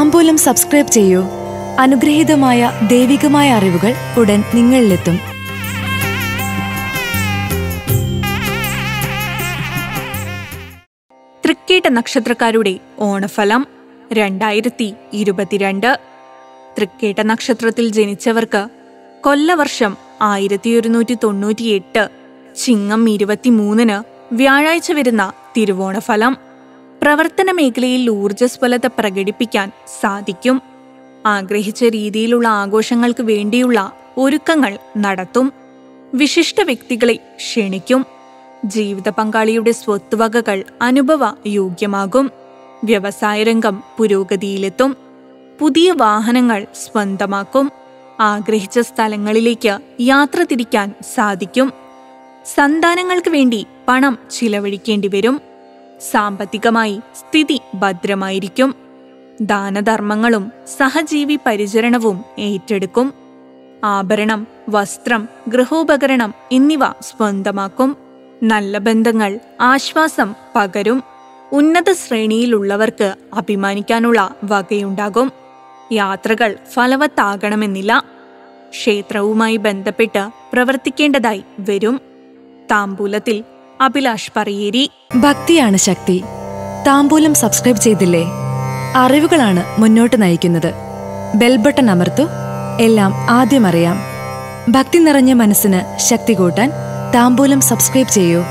താമ്പൂലം subscribe ചെയ്യൂ അനുഗ്രഹീതമായ ദൈവികമായ അറിവുകൾ ഉടൻ നിങ്ങളിലെത്തും തൃക്കേട്ട നക്ഷത്രക്കാരുടെ ഓണഫലം രണ്ടായിരത്തി ഇരുപത്തിരണ്ട് തൃക്കേട്ട നക്ഷത്രത്തിൽ ജനിച്ചവർക്ക് കൊല്ലവർഷം ആയിരത്തി ഒരുന്നൂറ്റി തൊണ്ണൂറ്റിയെട്ട് ചിങ്ങം ഇരുപത്തിമൂന്നിന് വ്യാഴാഴ്ച വരുന്ന തിരുവോണഫലം പ്രവർത്തന മേഖലയിൽ ഊർജ്ജസ്വലത പ്രകടിപ്പിക്കാൻ സാധിക്കും ആഗ്രഹിച്ച രീതിയിലുള്ള ആഘോഷങ്ങൾക്ക് വേണ്ടിയുള്ള ഒരുക്കങ്ങൾ നടത്തും വിശിഷ്ട വ്യക്തികളെ ക്ഷണിക്കും ജീവിത പങ്കാളിയുടെ സ്വത്തുവകകൾ അനുഭവ യോഗ്യമാകും വ്യവസായ രംഗം പുരോഗതിയിലെത്തും പുതിയ വാഹനങ്ങൾ സ്വന്തമാക്കും ആഗ്രഹിച്ച സ്ഥലങ്ങളിലേക്ക് യാത്ര തിരിക്കാൻ സാധിക്കും സന്താനങ്ങൾക്ക് വേണ്ടി പണം ചിലവഴിക്കേണ്ടി വരും സാമ്പത്തികമായി സ്ഥിതി ഭദ്രമായിരിക്കും ദാനധർമ്മങ്ങളും സഹജീവി പരിചരണവും ഏറ്റെടുക്കും ആഭരണം വസ്ത്രം ഗൃഹോപകരണം എന്നിവ സ്വന്തമാക്കും നല്ല ബന്ധങ്ങൾ ആശ്വാസം പകരും ഉന്നത ശ്രേണിയിലുള്ളവർക്ക് അഭിമാനിക്കാനുള്ള വകയുണ്ടാകും യാത്രകൾ ഫലവത്താകണമെന്നില്ല ക്ഷേത്രവുമായി ബന്ധപ്പെട്ട് പ്രവർത്തിക്കേണ്ടതായി വരും താമ്പൂലത്തിൽ അഭിലാഷ് പറയേരി ഭക്തിയാണ് ശക്തി താമ്പൂലം സബ്സ്ക്രൈബ് ചെയ്തില്ലേ അറിവുകളാണ് മുന്നോട്ട് നയിക്കുന്നത് ബെൽബട്ടൺ അമർത്തു എല്ലാം ആദ്യം അറിയാം ഭക്തി നിറഞ്ഞ മനസ്സിന് ശക്തി കൂട്ടാൻ താമ്പൂലം സബ്സ്ക്രൈബ് ചെയ്യൂ